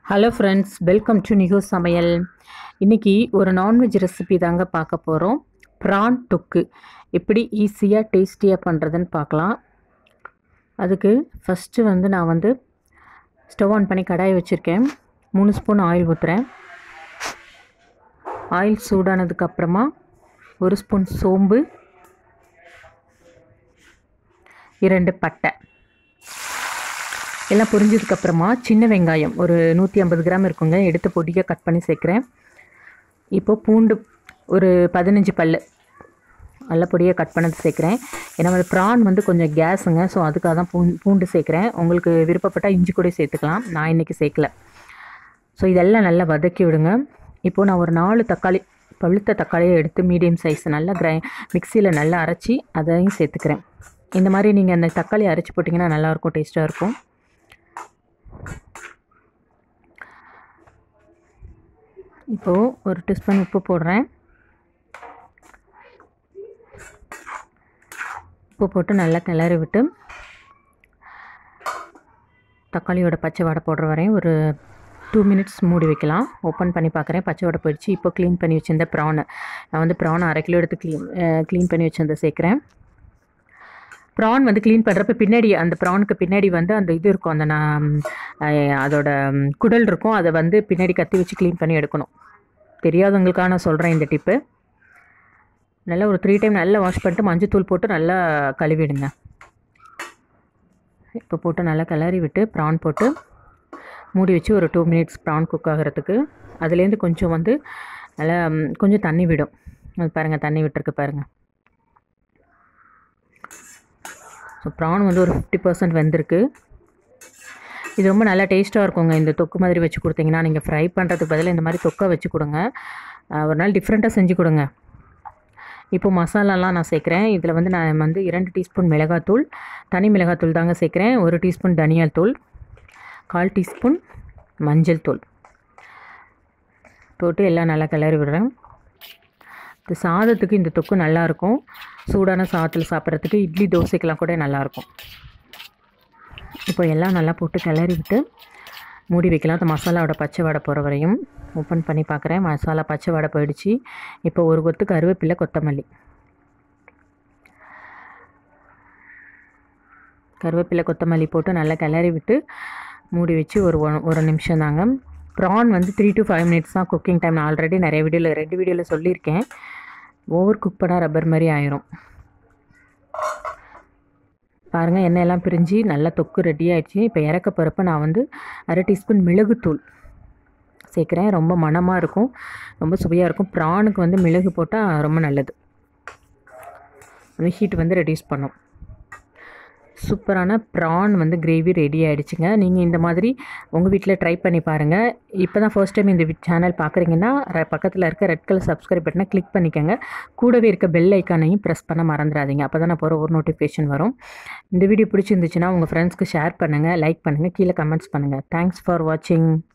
hello friends welcome to நிகோ சமையல் இன்றைக்கி ஒரு நான்வெஜ் ரெசிபி தாங்க பார்க்க போகிறோம் ப்ரான் தொக்கு எப்படி ஈஸியாக டேஸ்டியாக பண்ணுறதுன்னு பார்க்கலாம் அதுக்கு ஃபஸ்ட்டு வந்து நான் வந்து ஸ்டவ் ஆன் பண்ணி கடாயை வச்சுருக்கேன் மூணு ஸ்பூன் ஆயில் ஊற்றுறேன் ஆயில் சூடானதுக்கப்புறமா ஒரு ஸ்பூன் சோம்பு இரண்டு பட்டை எல்லாம் பொரிஞ்சதுக்கப்புறமா சின்ன வெங்காயம் ஒரு நூற்றி ஐம்பது கிராம் இருக்குங்க எடுத்து பொடியாக கட் பண்ணி சேர்க்குறேன் இப்போ பூண்டு ஒரு பதினஞ்சு பல் நல்ல பொடியாக கட் பண்ணது சேர்க்குறேன் ஏன்னா வந்து ப்ரான் வந்து கொஞ்சம் கேஸுங்க ஸோ அதுக்காக தான் பூ பூண்டு சேர்க்குறேன் உங்களுக்கு விருப்பப்பட்டால் இஞ்சி கூட சேர்த்துக்கலாம் நான் இன்றைக்கி சேர்க்கல ஸோ இதெல்லாம் நல்லா வதக்கி விடுங்க இப்போது நான் ஒரு நாலு தக்காளி பழுத்த தக்காளியை எடுத்து மீடியம் சைஸ் நல்லா கிரை மிக்சியில் நல்லா அரைச்சி அதையும் சேர்த்துக்கிறேன் இந்த மாதிரி நீங்கள் அந்த தக்காளி அரைச்சி போட்டிங்கன்னா நல்லாயிருக்கும் டேஸ்ட்டாக இருக்கும் இப்போது ஒரு டீஸ்பூன் உப்பு போடுறேன் உப்பு போட்டு நல்லா கிளறி விட்டு தக்காளியோட பச்சை வடை போடுற வரையும் ஒரு டூ மினிட்ஸ் மூடி வைக்கலாம் ஓப்பன் பண்ணி பார்க்குறேன் பச்சை வடை போயிடுச்சு இப்போ க்ளீன் பண்ணி வச்சிருந்த ப்ரானை நான் வந்து ப்ரானை அரை கிலோ எடுத்து க்ளீன் க்ளீன் பண்ணி வச்சிருந்த சேர்க்குறேன் ப்ரான் வந்து க்ளீன் பண்ணுறப்ப பின்னாடி அந்த ப்ரானுக்கு பின்னாடி வந்து அந்த இது இருக்கும் அந்த நான் அதோட குடல் இருக்கும் அதை வந்து பின்னாடி கத்தி வச்சு க்ளீன் பண்ணி எடுக்கணும் தெரியாதவங்களுக்காக நான் சொல்கிறேன் இந்த டிப்பு நல்லா ஒரு த்ரீ டைம் நல்லா வாஷ் பண்ணிட்டு மஞ்சத்தூள் போட்டு நல்லா கழுவிடுங்க இப்போ போட்டு நல்லா கிளறி விட்டு ப்ரான் போட்டு மூடி வச்சு ஒரு டூ மினிட்ஸ் ப்ரான் குக் ஆகிறதுக்கு அதுலேருந்து கொஞ்சம் வந்து நல்லா கொஞ்சம் தண்ணி விடும் அது பாருங்கள் தண்ணி விட்டுருக்கு பாருங்கள் ஸோ ப்ரான் வந்து ஒரு ஃபிஃப்டி பர்சன்ட் வெந்திருக்கு இது ரொம்ப நல்லா டேஸ்ட்டாக இருக்குங்க இந்த தொக்கு மாதிரி வச்சு கொடுத்தீங்கன்னா நீங்கள் ஃப்ரை பண்ணுறதுக்கு பதிலாக இந்த மாதிரி தொக்கை வச்சு கொடுங்க ஒரு நாள் டிஃப்ரெண்ட்டாக செஞ்சு கொடுங்க இப்போ மசாலாலாம் நான் சேர்க்குறேன் இதில் வந்து நான் வந்து இரண்டு டீஸ்பூன் மிளகாத்தூள் தனி மிளகாத்தூள் தாங்க சேர்க்குறேன் ஒரு டீஸ்பூன் தனியால் தூள் கால் டீஸ்பூன் மஞ்சள் தூள் போட்டு எல்லாம் நல்லா கிளறி விடுறேன் இந்த சாதத்துக்கு இந்த தொக்கு நல்லாயிருக்கும் சூடான சாதத்தில் சாப்பிட்றதுக்கு இட்லி தோசைக்கெலாம் கூட நல்லாயிருக்கும் இப்போ எல்லாம் நல்லா போட்டு கிளறி விட்டு மூடி வைக்கலாம் அந்த மசாலாவோட பச்சை வடை போகிற வரையும் ஓப்பன் பண்ணி பார்க்குறேன் மசாலா பச்சை வடை போயிடுச்சு இப்போ ஒரு கொத்து கருவேப்பிலை கொத்தமல்லி கருவேப்பிலை கொத்தமல்லி போட்டு நல்லா கிளறி விட்டு மூடி வச்சு ஒரு ஒரு நிமிஷம் தாங்க ப்ரான் வந்து த்ரீ டு ஃபைவ் மினிட்ஸ் தான் குக்கிங் டைம் நான் ஆல்ரெடி நிறைய வீடியோவில் ரெண்டு வீடியோவில் சொல்லியிருக்கேன் ஓவர் குக் பண்ணால் ரப்பர் மாதிரி ஆயிரும் பாருங்கள் எண்ணெயெல்லாம் பிரிஞ்சு நல்லா தொக்கு ரெடி ஆகிடுச்சு இப்போ இறக்க போகிறப்ப நான் வந்து அரை டீஸ்பூன் மிளகுத்தூள் சேர்க்குறேன் ரொம்ப மணமாக இருக்கும் ரொம்ப சுவையாக இருக்கும் ப்ரானுக்கு வந்து மிளகு போட்டால் ரொம்ப நல்லது அந்த ஹீட் வந்து ரெடியூஸ் பண்ணும் சூப்பரான ப்ரான் வந்து கிரேவி ரெடி ஆகிடுச்சுங்க நீங்கள் இந்த மாதிரி உங்கள் வீட்டில் ட்ரை பண்ணி பாருங்கள் இப்போ தான் ஃபர்ஸ்ட் டைம் இந்த சேனல் பார்க்குறீங்கன்னா பக்கத்தில் இருக்க ரெட் கலர் சப்ஸ்கிரைப் பட்டனை கிளிக் பண்ணிக்கோங்க கூடவே இருக்க பெல் ஐக்கானையும் ப்ரெஸ் பண்ண மறந்துடாதீங்க அப்போ தான் நான் போகிற ஒரு நோட்டிஃபிகேஷன் வரும் இந்த வீடியோ பிடிச்சிருந்துச்சுன்னா உங்கள் ஃப்ரெண்ட்ஸ்க்கு ஷேர் பண்ணுங்கள் லைக் பண்ணுங்கள் கீழே கமெண்ட்ஸ் பண்ணுங்கள் தேங்க்ஸ் ஃபார் வாட்சிங்